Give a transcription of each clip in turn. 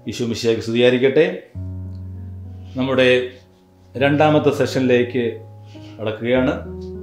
ഈശോമിശിയാക്കി സ്തുതിയായിരിക്കട്ടെ നമ്മുടെ രണ്ടാമത്തെ സെഷനിലേക്ക് കടക്കുകയാണ്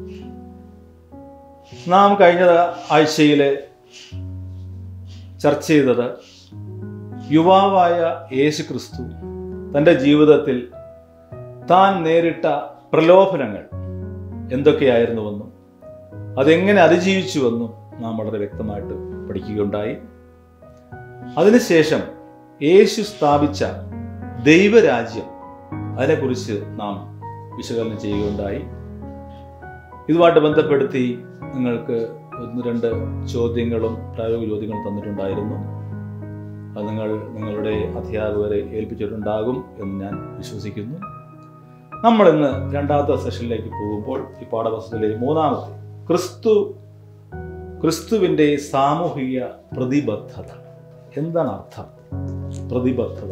നാം കഴിഞ്ഞ ആഴ്ചയിൽ ചർച്ച ചെയ്തത് യുവാവായ യേശു ക്രിസ്തു തൻ്റെ ജീവിതത്തിൽ താൻ നേരിട്ട പ്രലോഭനങ്ങൾ എന്തൊക്കെയായിരുന്നുവെന്നും അതെങ്ങനെ അതിജീവിച്ചുവെന്നും നാം വളരെ വ്യക്തമായിട്ട് പഠിക്കുകയുണ്ടായി അതിനുശേഷം യേശു സ്ഥാപിച്ച ദൈവരാജ്യം അതിനെക്കുറിച്ച് നാം വിശകലനം ചെയ്യുകയുണ്ടായി ഇതുമായിട്ട് ബന്ധപ്പെടുത്തി നിങ്ങൾക്ക് ഒന്ന് രണ്ട് ചോദ്യങ്ങളും പ്രായോഗിക ചോദ്യങ്ങളും തന്നിട്ടുണ്ടായിരുന്നു അത് നിങ്ങൾ നിങ്ങളുടെ അധ്യാപകരെ ഏൽപ്പിച്ചിട്ടുണ്ടാകും എന്ന് ഞാൻ വിശ്വസിക്കുന്നു നമ്മൾ ഇന്ന് രണ്ടാമത്തെ സെഷനിലേക്ക് പോകുമ്പോൾ ഈ പാഠപുസ്തകത്തിലെ മൂന്നാമത്തെ ക്രിസ്തു ക്രിസ്തുവിൻ്റെ സാമൂഹിക പ്രതിബദ്ധത എന്താണ് അർത്ഥം പ്രതിബദ്ധത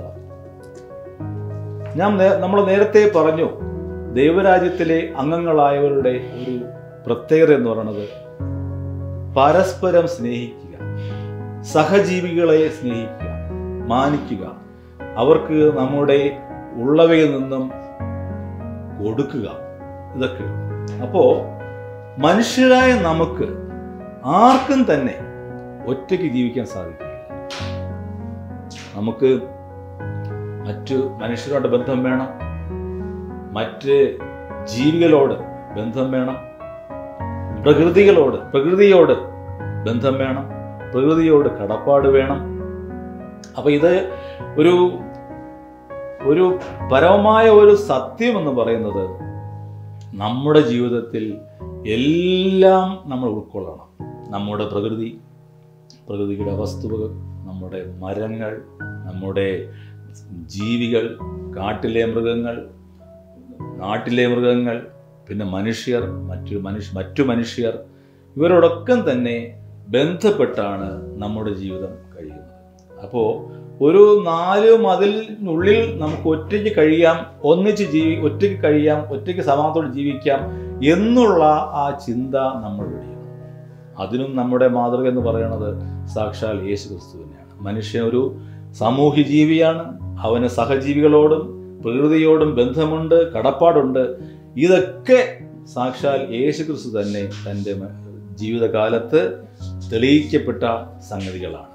ഞാൻ നമ്മൾ നേരത്തെ പറഞ്ഞു ദൈവരാജ്യത്തിലെ അംഗങ്ങളായവരുടെ ഒരു പ്രത്യേകത എന്ന് പറയുന്നത് പരസ്പരം സ്നേഹിക്കുക സഹജീവികളെ സ്നേഹിക്കുക മാനിക്കുക അവർക്ക് നമ്മുടെ ഉള്ളവയിൽ നിന്നും കൊടുക്കുക ഇതൊക്കെ അപ്പോ മനുഷ്യരായ നമുക്ക് ആർക്കും തന്നെ ഒറ്റയ്ക്ക് ജീവിക്കാൻ സാധിക്കില്ല നമുക്ക് മറ്റു മനുഷ്യരോട് ബന്ധം വേണം മറ്റ് ജീവികളോട് ബന്ധം വേണം പ്രകൃതികളോട് പ്രകൃതിയോട് ബന്ധം വേണം പ്രകൃതിയോട് കടപ്പാട് വേണം അപ്പൊ ഇത് ഒരു ഒരു പരമമായ ഒരു സത്യം എന്ന് പറയുന്നത് നമ്മുടെ ജീവിതത്തിൽ എല്ലാം നമ്മൾ ഉൾക്കൊള്ളണം നമ്മുടെ പ്രകൃതി പ്രകൃതിയുടെ വസ്തുവകൾ നമ്മുടെ മരങ്ങൾ നമ്മുടെ ജീവികൾ കാട്ടിലെ മൃഗങ്ങൾ നാട്ടിലെ മൃഗങ്ങൾ പിന്നെ മനുഷ്യർ മറ്റു മനുഷ്യ മറ്റു മനുഷ്യർ ഇവരോടൊക്കെ തന്നെ ബന്ധപ്പെട്ടാണ് നമ്മുടെ ജീവിതം കഴിയുന്നത് അപ്പോൾ ഒരു നാല് മതിലിനുള്ളിൽ നമുക്ക് ഒറ്റയ്ക്ക് കഴിയാം ഒന്നിച്ച് ജീവി ഒറ്റയ്ക്ക് കഴിയാം ഒറ്റയ്ക്ക് സമാധാനത്തോടെ ജീവിക്കാം എന്നുള്ള ആ ചിന്ത നമ്മൾ വെടിയണം അതിനും നമ്മുടെ മാതൃക എന്ന് പറയുന്നത് സാക്ഷാൽ യേശു ക്രിസ്തു തന്നെയാണ് മനുഷ്യൻ ഒരു സാമൂഹ്യ ജീവിയാണ് അവന് സഹജീവികളോടും പ്രകൃതിയോടും ബന്ധമുണ്ട് കടപ്പാടുണ്ട് ഇതൊക്കെ സാക്ഷാൽ യേശു ക്രിസ്തു തന്നെ തൻ്റെ ജീവിതകാലത്ത് തെളിയിക്കപ്പെട്ട സംഗതികളാണ്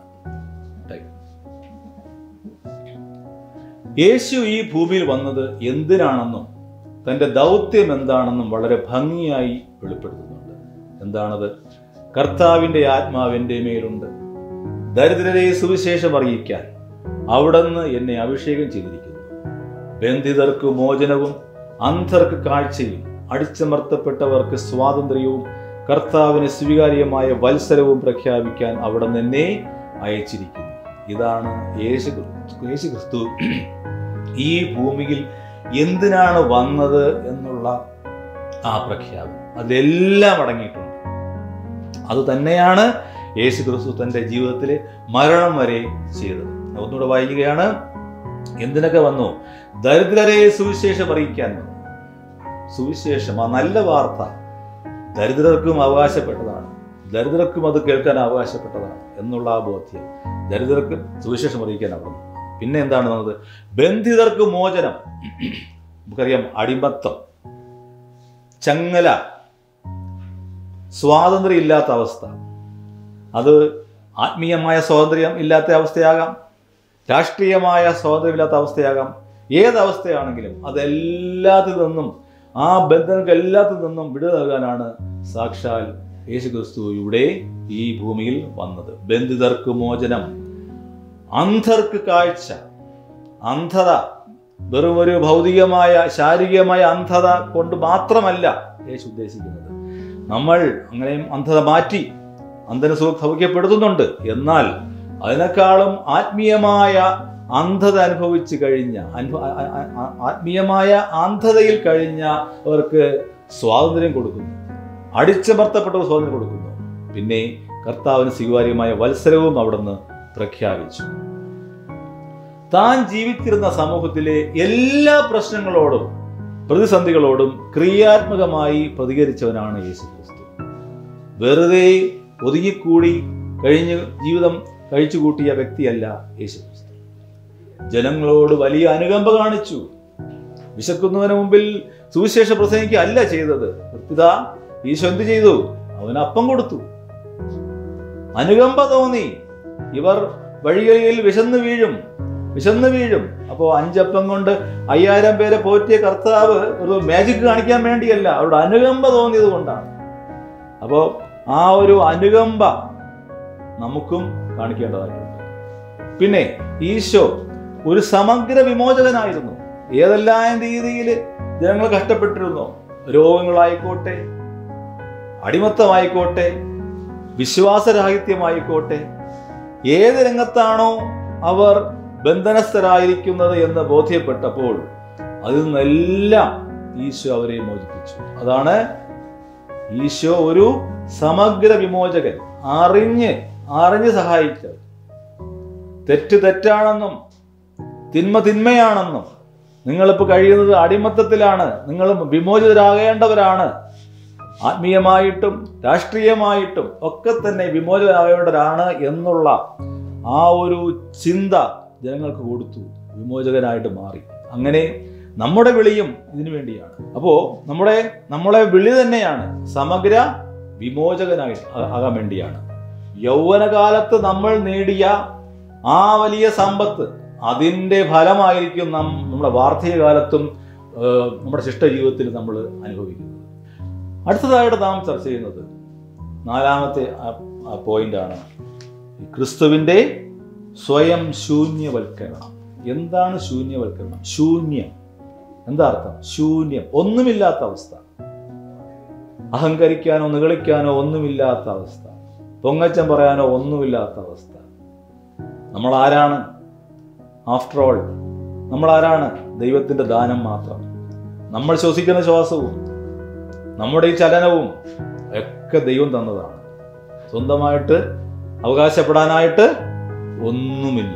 യേശു ഈ ഭൂമിയിൽ വന്നത് എന്തിനാണെന്നും തൻ്റെ ദൗത്യം എന്താണെന്നും വളരെ ഭംഗിയായി വെളിപ്പെടുത്തുന്നുണ്ട് എന്താണത് കർത്താവിൻ്റെ ആത്മാവിൻ്റെ മേലുണ്ട് ദരിദ്രരെ സുവിശേഷം അറിയിക്കാൻ അവിടുന്ന് എന്നെ അഭിഷേകം ചെയ്തിരിക്കുന്നു ബന്ധിതർക്ക് മോചനവും അന്ധർക്ക് കാഴ്ചയും അടിച്ചമർത്തപ്പെട്ടവർക്ക് സ്വാതന്ത്ര്യവും കർത്താവിന് സ്വീകാര്യമായ വത്സരവും പ്രഖ്യാപിക്കാൻ അവിടെ എന്നെ അയച്ചിരിക്കുന്നു ഇതാണ് യേശു യേശു ക്രിസ്തു ഈ ഭൂമിയിൽ എന്തിനാണ് വന്നത് എന്നുള്ള ആ പ്രഖ്യാപനം അതിലെല്ലാം അടങ്ങിയിട്ടുണ്ട് അത് തന്നെയാണ് യേശു ക്രിസ്തു തൻ്റെ ജീവിതത്തിൽ മരണം വരെ ചെയ്തത് ഒന്നുകൂടെ വായിക്കുകയാണ് എന്തിനൊക്കെ വന്നു ദരിദ്രരെ സുവിശേഷം അറിയിക്കാൻ വന്നു സുവിശേഷം ആ നല്ല വാർത്ത ദരിദ്രർക്കും അവകാശപ്പെട്ടതാണ് ദരിദ്രർക്കും അത് കേൾക്കാൻ അവകാശപ്പെട്ടതാണ് എന്നുള്ള ആ ബോധ്യം ദരിദ്രർക്ക് സുവിശേഷം അറിയിക്കാൻ അവിടെ പിന്നെ എന്താണ് വന്നത് ബന്ധിതർക്ക് മോചനം നമുക്കറിയാം അടിമത്തം ചങ്ങല സ്വാതന്ത്ര്യം ഇല്ലാത്ത അവസ്ഥ അത് ആത്മീയമായ സ്വാതന്ത്ര്യം ഇല്ലാത്ത അവസ്ഥയാകാം രാഷ്ട്രീയമായ സ്വാതന്ത്ര്യമില്ലാത്ത അവസ്ഥയാകാം ഏതവസ്ഥയാണെങ്കിലും അതെല്ലാത്തിൽ നിന്നും ആ ബന്ധങ്ങൾക്ക് എല്ലാത്തിൽ നിന്നും വിടുതൽ നൽകാനാണ് സാക്ഷാൽ യേശു ക്രിസ്തു ഇവിടെ ഈ ഭൂമിയിൽ വന്നത് ബന്ധിതർക്ക് മോചനം അന്ധർക്ക് കാഴ്ച അന്ധത വെറും ഒരു ഭൗതികമായ ശാരീരികമായ അന്ധത കൊണ്ട് മാത്രമല്ല യേശു ഉദ്ദേശിക്കുന്നത് നമ്മൾ അങ്ങനെയും അന്ധത മാറ്റി അന്ധന സൗഖ്യപ്പെടുത്തുന്നുണ്ട് എന്നാൽ അതിനേക്കാളും ആത്മീയമായ അന്ധത അനുഭവിച്ചു കഴിഞ്ഞ അനുഭവ ആത്മീയമായ അന്ധതയിൽ കഴിഞ്ഞ അവർക്ക് സ്വാതന്ത്ര്യം കൊടുക്കുന്നു അടിച്ചമർത്തപ്പെട്ടവർ സ്വാതന്ത്ര്യം കൊടുക്കുന്നു പിന്നെ കർത്താവിന് സ്വീകാര്യമായ വത്സരവും അവിടുന്ന് പ്രഖ്യാപിച്ചു താൻ ജീവിച്ചിരുന്ന സമൂഹത്തിലെ എല്ലാ പ്രശ്നങ്ങളോടും പ്രതിസന്ധികളോടും ക്രിയാത്മകമായി പ്രതികരിച്ചവനാണ് യേശു ക്രിസ്തു വെറുതെ ഒതുങ്ങിക്കൂടി കഴിഞ്ഞ് ജീവിതം കഴിച്ചുകൂട്ടിയ വ്യക്തിയല്ല യേശു ക്രിസ്തു ജനങ്ങളോട് വലിയ അനുകമ്പ കാണിച്ചു വിശക്കുന്നവന് മുമ്പിൽ സുവിശേഷ പ്രസംഗിക്കുക അല്ല ചെയ്തത് ഇതാ ഈശോ എന്ത് ചെയ്തു അവന് അപ്പം കൊടുത്തു അനുകമ്പ തോന്നി ഇവർ വഴികളിൽ വിശന്ന് വീഴും വിശന്ന് വീഴും അപ്പോൾ അഞ്ചപ്പം കൊണ്ട് അയ്യായിരം പേരെ പോറ്റിയ കർത്താവ് ഒരു മാജിക് കാണിക്കാൻ വേണ്ടിയല്ല അവരുടെ അനുകമ്പ തോന്നിയത് കൊണ്ടാണ് അപ്പോൾ ആ ഒരു അനുകമ്പ നമുക്കും കാണിക്കേണ്ടതായിട്ടുണ്ട് പിന്നെ ഈശോ ഒരു സമഗ്ര വിമോചകനായിരുന്നു ഏതെല്ലാം രീതിയിൽ ജനങ്ങൾ കഷ്ടപ്പെട്ടിരുന്നോ രോഗങ്ങളായിക്കോട്ടെ അടിമത്തമായിക്കോട്ടെ വിശ്വാസരാഹിത്യമായിക്കോട്ടെ ഏത് രംഗത്താണോ അവർ ബന്ധനസ്ഥരായിരിക്കുന്നത് എന്ന് ബോധ്യപ്പെട്ടപ്പോൾ അതിൽ നിന്നെല്ലാം ഈശോ അവരെ മോചിപ്പിച്ചു അതാണ് ഈശോ ഒരു സമഗ്ര വിമോചകൻ അറിഞ്ഞ് അറിഞ്ഞ് സഹായിച്ചത് തെറ്റ് തെറ്റാണെന്നും തിന്മ തിന്മയാണെന്നും നിങ്ങളിപ്പോൾ കഴിയുന്നത് അടിമത്തത്തിലാണ് നിങ്ങൾ വിമോചിതരാകേണ്ടവരാണ് ആത്മീയമായിട്ടും രാഷ്ട്രീയമായിട്ടും ഒക്കെ തന്നെ വിമോചകരാകേണ്ടവരാണ് എന്നുള്ള ആ ഒരു ചിന്ത ജനങ്ങൾക്ക് കൊടുത്തു വിമോചകനായിട്ട് മാറി അങ്ങനെ നമ്മുടെ വിളിയും ഇതിനു വേണ്ടിയാണ് അപ്പോൾ നമ്മുടെ നമ്മളെ വിളി തന്നെയാണ് സമഗ്ര വിമോചകനായിട്ട് ആ- ആകാൻ വേണ്ടിയാണ് യൗവനകാലത്ത് നമ്മൾ നേടിയ ആ വലിയ സമ്പത്ത് അതിൻ്റെ ഫലമായിരിക്കും നാം നമ്മുടെ വാർദ്ധക്യകാലത്തും ഏഹ്, നമ്മുടെ ശിഷ്ടജീവിതത്തിൽ നമ്മൾ അനുഭവിക്കുന്നത് അടുത്തതായിട്ട് നാം ചർച്ച ചെയ്യുന്നത് നാലാമത്തെ പോയിന്റാണ് ക്രിസ്തുവിൻ്റെ സ്വയം ശൂന്യവൽക്കരണം എന്താണ് ശൂന്യവൽക്കരണം ശൂന്യം എന്താ അർത്ഥം ശൂന്യം ഒന്നുമില്ലാത്ത അവസ്ഥ അഹങ്കരിക്കാനോ നിഗളിക്കാനോ ഒന്നുമില്ലാത്ത അവസ്ഥ പൊങ്ങച്ചം പറയാനോ ഒന്നുമില്ലാത്ത അവസ്ഥ നമ്മൾ ആരാണ് ആഫ്റ്റർ ഓൾ നമ്മൾ ആരാണ് ദൈവത്തിൻ്റെ ദാനം മാത്രം നമ്മൾ ശ്വസിക്കുന്ന ശ്വാസവും നമ്മുടെ ഈ ചലനവും ഒക്കെ ദൈവം തന്നതാണ് സ്വന്തമായിട്ട് അവകാശപ്പെടാനായിട്ട് ഒന്നുമില്ല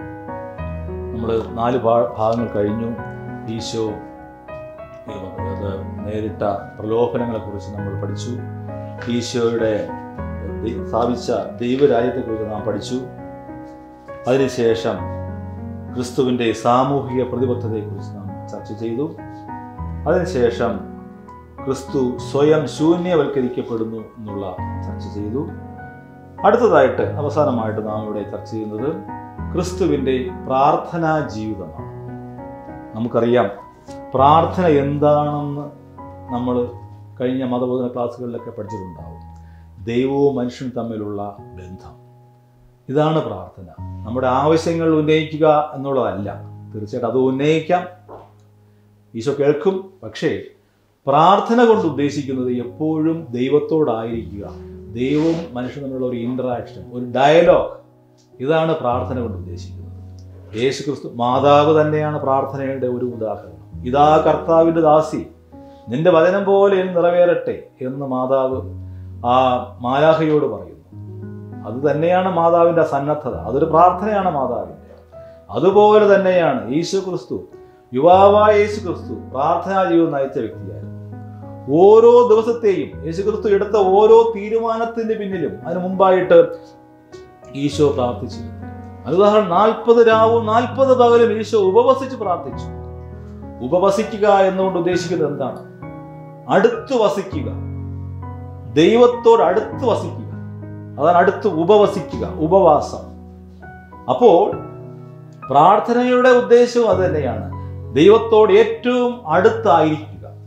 നമ്മൾ നാല് ഭാ- ഭാഗങ്ങൾ കഴിഞ്ഞു ഈശോ അത് നേരിട്ട പ്രലോഭനങ്ങളെക്കുറിച്ച് നമ്മൾ പഠിച്ചു ഈശോയുടെ ദൈ- സ്ഥാപിച്ച ദൈവരാജ്യത്തെക്കുറിച്ച് നാം പഠിച്ചു അതിനുശേഷം ക്രിസ്തുവിൻ്റെ സാമൂഹിക പ്രതിബദ്ധതയെക്കുറിച്ച് നാം ചർച്ച ചെയ്തു അതിനുശേഷം ക്രിസ്തു സ്വയം ശൂന്യവൽക്കരിക്കപ്പെടുന്നു എന്നുള്ള ചർച്ച ചെയ്തു അടുത്തതായിട്ട് അവസാനമായിട്ട് നാം ഇവിടെ ചർച്ച ചെയ്യുന്നത് ക്രിസ്തുവിൻ്റെ പ്രാർത്ഥനാ ജീവിതമാണ് നമുക്കറിയാം പ്രാർത്ഥന എന്താണെന്ന് നമ്മൾ കഴിഞ്ഞ മതബോധന ക്ലാസ്സുകളിലൊക്കെ പഠിച്ചിട്ടുണ്ടാവും ദൈവവും മനുഷ്യനും തമ്മിലുള്ള ബന്ധം ഇതാണ് പ്രാർത്ഥന നമ്മുടെ ആവശ്യങ്ങൾ ഉന്നയിക്കുക എന്നുള്ളതല്ല തീർച്ചയായിട്ടും അത് ഉന്നയിക്കാം ഈശോ കേൾക്കും പക്ഷേ പ്രാർത്ഥന കൊണ്ട് ഉദ്ദേശിക്കുന്നത് എപ്പോഴും ദൈവത്തോടായിരിക്കുക ദൈവവും മനുഷ്യനും തമ്മിലുള്ള ഒരു ഇൻട്രാക്ഷൻ ഒരു ഡയലോഗ് ഇതാണ് പ്രാർത്ഥന കൊണ്ട് ഉദ്ദേശിക്കുന്നത് യേശു ക്രിസ്തു മാതാവ് തന്നെയാണ് പ്രാർത്ഥനയുടെ ഒരു ഉദാഹരണം ഇതാ കർത്താവിൻ്റെ ദാസി നിന്റെ വചനം പോലെ എന്ന് നിറവേറട്ടെ എന്ന് മാതാവ് ആ മാലാഹയോട് പറയുന്നു അത് തന്നെയാണ് മാതാവിൻ്റെ സന്നദ്ധത അതൊരു പ്രാർത്ഥനയാണ് മാതാവിൻ്റെ അതുപോലെ തന്നെയാണ് യേശു ക്രിസ്തു യുവാവായ യേശു ക്രിസ്തു പ്രാർത്ഥനാ ജീവിതം നയിച്ച വ്യക്തിയായിരുന്നു ഓരോ ദിവസത്തെയും യേശു ക്രിസ്തു എടുത്ത ഓരോ തീരുമാനത്തിന് പിന്നിലും അതിന് മുമ്പായിട്ട് ഈശോ പ്രാർത്ഥിച്ചിരുന്നു അനുദാഹരണം നാൽപ്പത് രാവും നാൽപ്പത് പകലും ഈശോ ഉപവസിച്ച് പ്രാർത്ഥിച്ചു ഉപവസിക്കുക എന്നുകൊണ്ട് ഉദ്ദേശിക്കുന്നത് എന്താണ് അടുത്ത് വസിക്കുക ദൈവത്തോട് അടുത്ത് വസിക്കുക അതാണ് അടുത്ത് ഉപവസിക്കുക ഉപവാസം അപ്പോൾ പ്രാർത്ഥനയുടെ ഉദ്ദേശവും അത് തന്നെയാണ് ദൈവത്തോട് ഏറ്റവും അടുത്തായിരിക്കുക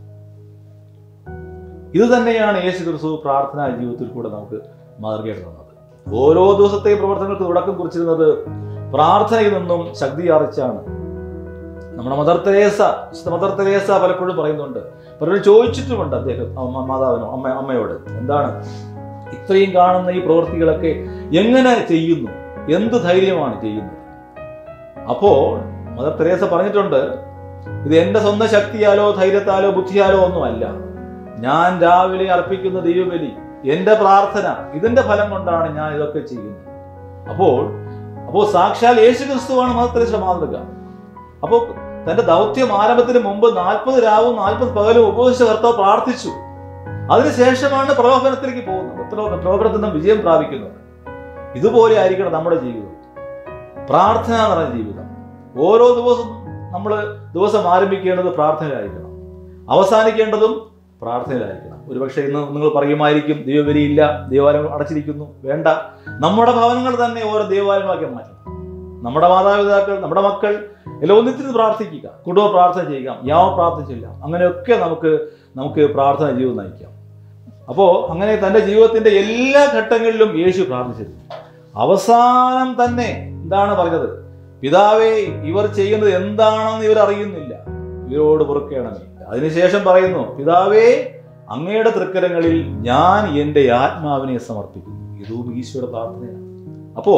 ഇത് തന്നെയാണ് യേശു ക്രിസ്തു പ്രാർത്ഥനാ ജീവിതത്തിൽ കൂടെ നമുക്ക് മാതൃകയായിട്ട് തന്നത് ഓരോ ദിവസത്തെയും പ്രവർത്തനങ്ങൾക്ക് തുടക്കം കുറിച്ചിരുന്നത് പ്രാർത്ഥനയിൽ നിന്നും ശക്തി ആർജിച്ചാണ് നമ്മുടെ മദർ തെരേസ വിശുദ്ധ മദർ തെരേസ പലപ്പോഴും പറയുന്നുണ്ട് പലരും ചോദിച്ചിട്ടുമുണ്ട് അദ്ദേഹം അമ്മ- മാതാവിനോ അമ്മ അമ്മയോട് എന്താണ് ഇത്രയും കാണുന്ന ഈ പ്രവൃത്തികളൊക്കെ എങ്ങനെ ചെയ്യുന്നു എന്ത് ധൈര്യമാണ് ചെയ്യുന്നത് അപ്പോൾ മദർ തെരേസ പറഞ്ഞിട്ടുണ്ട് ഇത് എൻ്റെ സ്വന്തം ശക്തിയാലോ ധൈര്യത്താലോ ബുദ്ധിയാലോ ഒന്നുമല്ല ഞാൻ രാവിലെ അർപ്പിക്കുന്ന ദൈവബലി എൻ്റെ പ്രാർത്ഥന ഇതിന്റെ ഫലം കൊണ്ടാണ് ഞാൻ ഇതൊക്കെ ചെയ്യുന്നത് അപ്പോൾ അപ്പോൾ സാക്ഷാൽ യേശു ക്രിസ്തുവാണ് മദർ തെരേസ മാതൃക അപ്പോൾ തന്റെ ദൗത്യം ആരംഭത്തിന് മുമ്പ് നാൽപ്പത് രാവും നാൽപ്പത് പകലും ഉപവസിച്ച കർത്താവ് പ്രാർത്ഥിച്ചു അതിനുശേഷമാണ് പ്രലോഭനത്തിലേക്ക് പോകുന്നത് പ്രലോ- പ്രലോഭനത്തിൽ നിന്ന് വിജയം പ്രാപിക്കുന്നത് ഇതുപോലെ ആയിരിക്കണം നമ്മുടെ ജീവിതം പ്രാർത്ഥന നിറഞ്ഞ ജീവിതം ഓരോ ദിവസവും നമ്മൾ ദിവസം ആരംഭിക്കേണ്ടത് പ്രാർത്ഥനയിലായിരിക്കണം അവസാനിക്കേണ്ടതും പ്രാർത്ഥനയിലായിരിക്കണം ഒരുപക്ഷെ ഇന്ന് നിങ്ങൾ പറയുമായിരിക്കും ദൈവവരിയില്ല ദൈവാലയം അടച്ചിരിക്കുന്നു വേണ്ട നമ്മുടെ ഭവനങ്ങൾ തന്നെ ഓരോ ദൈവാലയങ്ങളാക്കി മാറ്റണം നമ്മുടെ മാതാപിതാക്കൾ നമ്മുടെ മക്കൾ എല്ലാം ഒന്നിച്ചിരുന്ന് പ്രാർത്ഥിക്കുക കുടുംബ പ്രാർത്ഥന ചെയ്യുക യാവ പ്രാർത്ഥന ചെയ്യാം അങ്ങനെയൊക്കെ നമുക്ക് നമുക്ക് പ്രാർത്ഥന ജീവിതം നയിക്കാം അപ്പോൾ അങ്ങനെ തൻ്റെ ജീവിതത്തിൻ്റെ എല്ലാ ഘട്ടങ്ങളിലും യേശു പ്രാർത്ഥിച്ചിരുന്നു അവസാനം തന്നെ എന്താണ് പറഞ്ഞത് പിതാവേ ഇവർ ചെയ്യുന്നത് എന്താണെന്ന് ഇവർ അറിയുന്നില്ല ഇവരോട് പൊറുക്കേണമേ അതിനുശേഷം പറയുന്നു പിതാവേ അങ്ങയുടെ തൃക്കരങ്ങളിൽ ഞാൻ എൻ്റെ ആത്മാവിനെ സമർപ്പിക്കുന്നു ഇതും ഈശോയുടെ പ്രാർത്ഥനയാണ് അപ്പോ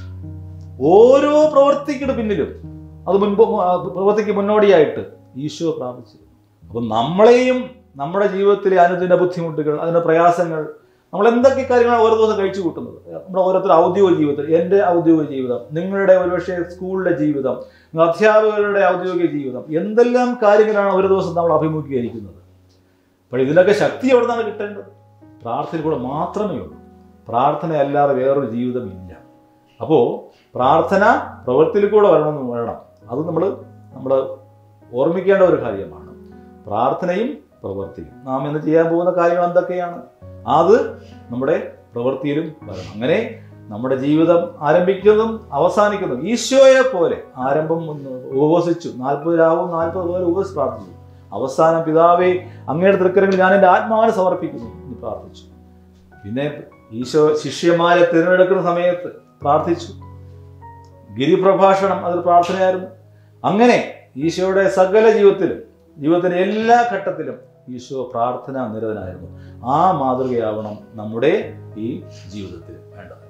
ഓരോ പ്രവർത്തിയുടെ പിന്നിലും അത് മുൻപ് ആ, പ്രവൃത്തിക്ക് മുന്നോടിയായിട്ട് ഈശോ പ്രാർത്ഥിച്ചു അപ്പം നമ്മളെയും നമ്മുടെ ജീവിതത്തിലെ അനുദിന ബുദ്ധിമുട്ടുകൾ അതിൻ്റെ പ്രയാസങ്ങൾ നമ്മൾ എന്തൊക്കെ കാര്യങ്ങളാണ് ഓരോ ദിവസം കഴിച്ചു കൂട്ടുന്നത് നമ്മുടെ ഓരോരുത്തർ ഔദ്യോഗിക ജീവിതത്തിൽ എൻ്റെ ഔദ്യോഗിക ജീവിതം നിങ്ങളുടെ ഒരുപക്ഷെ സ്കൂളിലെ ജീവിതം നിങ്ങൾ അധ്യാപകരുടെ ഔദ്യോഗിക ജീവിതം എന്തെല്ലാം കാര്യങ്ങളാണ് ഒരു ദിവസം നമ്മൾ അഭിമുഖീകരിക്കുന്നത് അപ്പോൾ ഇതിനൊക്കെ ശക്തി എവിടെ നിന്നാണ് കിട്ടേണ്ടത് പ്രാർത്ഥന കൂടെ മാത്രമേ ഉള്ളൂ പ്രാർത്ഥന അല്ലാതെ വേറൊരു ജീവിതമില്ല അപ്പോൾ പ്രാർത്ഥന പ്രവൃത്തിയിൽ കൂടെ വരണമെന്ന് വേണം അത് നമ്മൾ നമ്മൾ ഓർമ്മിക്കേണ്ട ഒരു കാര്യമാണ് പ്രാർത്ഥനയും പ്രവൃത്തിയും നാം ഇന്ന് ചെയ്യാൻ പോകുന്ന കാര്യങ്ങൾ എന്തൊക്കെയാണ് അത് നമ്മുടെ പ്രവൃത്തിയിലും വരണം അങ്ങനെ നമ്മുടെ ജീവിതം ആരംഭിക്കുന്നതും അവസാനിക്കുന്നതും ഈശോയെ പോലെ ആരംഭം ഒന്ന് ഉപവസിച്ചു നാൽപ്പത് രാവും നാൽപ്പത് പോലെ ഉപവസിച്ച് പ്രാർത്ഥിച്ചു അവസാനം പിതാവേ അങ്ങയുടെ തൃക്കരങ്ങൾ ഞാൻ എൻ്റെ ആത്മാവിനെ സമർപ്പിക്കുന്നു എന്ന് പ്രാർത്ഥിച്ചു പിന്നെ ഈശോ ശിഷ്യന്മാരെ തിരഞ്ഞെടുക്കുന്ന സമയത്ത് പ്രാർത്ഥിച്ചു ഗിരിപ്രഭാഷണം അതൊരു പ്രാർത്ഥനയായിരുന്നു അങ്ങനെ ഈശോയുടെ സകല ജീവിതത്തിലും ജീവിതത്തിന്റെ എല്ലാ ഘട്ടത്തിലും ഈശോ പ്രാർത്ഥന നിരതനായിരുന്നു ആ മാതൃകയാവണം നമ്മുടെ ഈ ജീവിതത്തിൽ വേണ്ടത്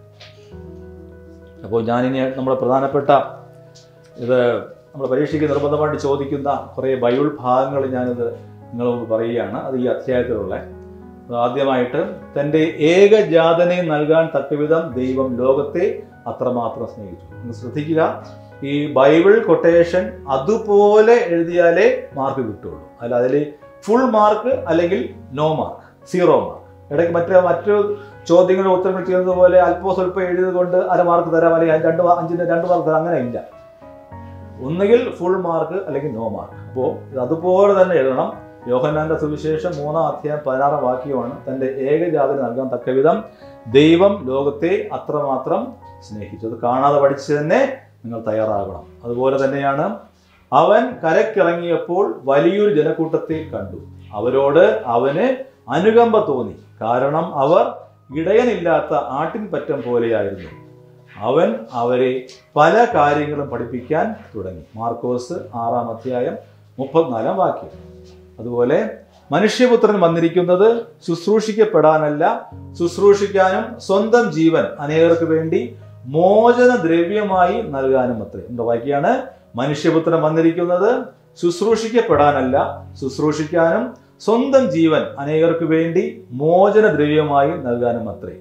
അപ്പോൾ ഞാനിനി നമ്മുടെ പ്രധാനപ്പെട്ട ഇത് നമ്മൾ പരീക്ഷയ്ക്ക് നിർബന്ധമായിട്ട് ചോദിക്കുന്ന കുറേ ബൈബിൾ ഭാഗങ്ങൾ ഞാനിത് നിങ്ങൾ മുമ്പ് പറയുകയാണ് അത് ഈ അധ്യായത്തിലുള്ള അത് ആദ്യമായിട്ട് തൻ്റെ ഏകജാതനെ നൽകാൻ തക്കവിധം ദൈവം ലോകത്തെ അത്രമാത്രം സ്നേഹിച്ചു നിങ്ങൾ ശ്രദ്ധിക്കുക ഈ ബൈബിൾ കൊട്ടേഷൻ അതുപോലെ എഴുതിയാലേ മാർക്ക് കിട്ടുള്ളൂ അല്ല അതിൽ ഫുൾ മാർക്ക് അല്ലെങ്കിൽ നോ മാർക്ക് സീറോ മാർക്ക് ഇടയ്ക്ക് മറ്റേ മറ്റു ചോദ്യങ്ങളുടെ ഉത്തരങ്ങൾ ചെയ്യുന്നത് പോലെ അല്പം സ്വല്പം എഴുതിയത് കൊണ്ട് അര മാർക്ക് തരാം അല്ലെങ്കിൽ രണ്ട് മാ- അഞ്ചിന് രണ്ട് മാർക്ക് തരാം അങ്ങനെ ഇല്ല ഒന്നുകിൽ ഫുൾ മാർക്ക് അല്ലെങ്കിൽ നോ മാർക്ക് അപ്പോൾ ഇത് അതുപോലെ തന്നെ എഴുതണം യോഹന്നാന്റെ സുവിശേഷം മൂന്നാം അധ്യായം പതിനാറാം വാക്യമാണ് തന്റെ ഏകജാതിന് നൽകാൻ തക്കവിധം ദൈവം ലോകത്തെ അത്രമാത്രം സ്നേഹിച്ചു അത് കാണാതെ പഠിച്ച് തന്നെ നിങ്ങൾ തയ്യാറാകണം അതുപോലെ തന്നെയാണ് അവൻ കരക്കിറങ്ങിയപ്പോൾ വലിയൊരു ജനക്കൂട്ടത്തെ കണ്ടു അവരോട് അവന് അനുകമ്പ തോന്നി കാരണം അവർ ഇടയനില്ലാത്ത ആട്ടിൻപറ്റം പോലെയായിരുന്നു അവൻ അവരെ പല കാര്യങ്ങളും പഠിപ്പിക്കാൻ തുടങ്ങി മാർക്കോസ് ആറാം അധ്യായം മുപ്പത്തിനാലാം വാക്യം അതുപോലെ മനുഷ്യപുത്രൻ വന്നിരിക്കുന്നത് ശുശ്രൂഷിക്കപ്പെടാനല്ല ശുശ്രൂഷിക്കാനും സ്വന്തം ജീവൻ അനേകർക്ക് വേണ്ടി മോചന ദ്രവ്യമായി നൽകാനും അത്രേ എന്താ വാക്യാണ് മനുഷ്യപുത്രൻ വന്നിരിക്കുന്നത് ശുശ്രൂഷിക്കപ്പെടാനല്ല ശുശ്രൂഷിക്കാനും സ്വന്തം ജീവൻ അനേകർക്ക് വേണ്ടി മോചന ദ്രവ്യമായി നൽകാനും അത്രേ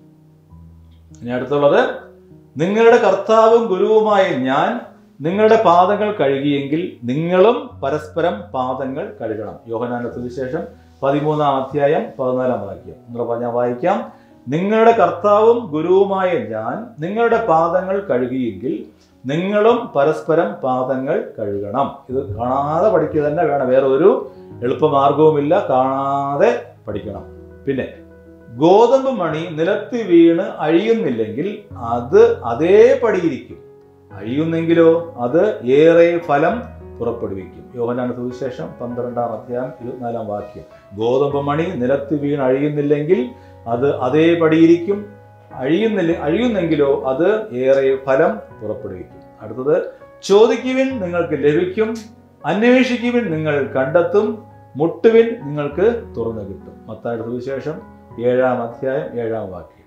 ഇനി അടുത്തുള്ളത് നിങ്ങളുടെ കർത്താവും ഗുരുവുമായ ഞാൻ നിങ്ങളുടെ പാദങ്ങൾ കഴുകിയെങ്കിൽ നിങ്ങളും പരസ്പരം പാദങ്ങൾ കഴുകണം യോഹനാന്റെ സുവിശേഷം പതിമൂന്നാം അധ്യായം പതിനാലാം വാക്യം നിങ്ങൾ പറഞ്ഞാൽ വായിക്കാം നിങ്ങളുടെ കർത്താവും ഗുരുവുമായ ഞാൻ നിങ്ങളുടെ പാദങ്ങൾ കഴുകിയെങ്കിൽ നിങ്ങളും പരസ്പരം പാദങ്ങൾ കഴുകണം ഇത് കാണാതെ പഠിക്കുക തന്നെ വേണം വേറെ ഒരു എളുപ്പമാർഗവുമില്ല കാണാതെ പഠിക്കണം പിന്നെ ഗോതമ്പ് മണി നിലത്ത് വീണ് അഴിയുന്നില്ലെങ്കിൽ അത് അതേപടിയിരിക്കും അഴിയുന്നെങ്കിലോ അത് ഏറെ ഫലം പുറപ്പെടുവിക്കും യോഹനാന സുവിശേഷം പന്ത്രണ്ടാം അധ്യായം ഇരുപത്തിനാലാം വാക്യം ഗോതമ്പ് മണി നിലത്ത് വീണ് അഴിയുന്നില്ലെങ്കിൽ അത് അതേപടിയിരിക്കും അഴിയുന്നില്ല അഴിയുന്നെങ്കിലോ അത് ഏറെ ഫലം പുറപ്പെടുവിക്കും അടുത്തത് ചോദിക്കുവിൻ നിങ്ങൾക്ക് ലഭിക്കും അന്വേഷിക്കുവിൻ നിങ്ങൾ കണ്ടെത്തും മുട്ടുവിൻ നിങ്ങൾക്ക് തുറന്നു കിട്ടും മത്തായുടെ സുവിശേഷം ഏഴാം അധ്യായം ഏഴാം വാക്യം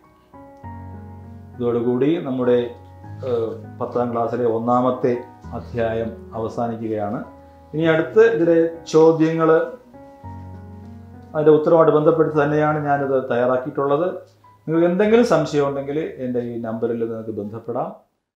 ഇതോടുകൂടി നമ്മുടെ ഏഹ്, പത്താം ക്ലാസ്സിലെ ഒന്നാമത്തെ അധ്യായം അവസാനിക്കുകയാണ് ഇനി അടുത്ത് ഇതിലെ ചോദ്യങ്ങൾ അതിൻ്റെ ഉത്തരവുമായിട്ട് ബന്ധപ്പെട്ട് തന്നെയാണ് ഞാനിത് തയ്യാറാക്കിയിട്ടുള്ളത് നിങ്ങൾക്ക് എന്തെങ്കിലും സംശയം ഉണ്ടെങ്കിൽ എൻ്റെ ഈ നമ്പറിൽ നിങ്ങൾക്ക് ബന്ധപ്പെടാം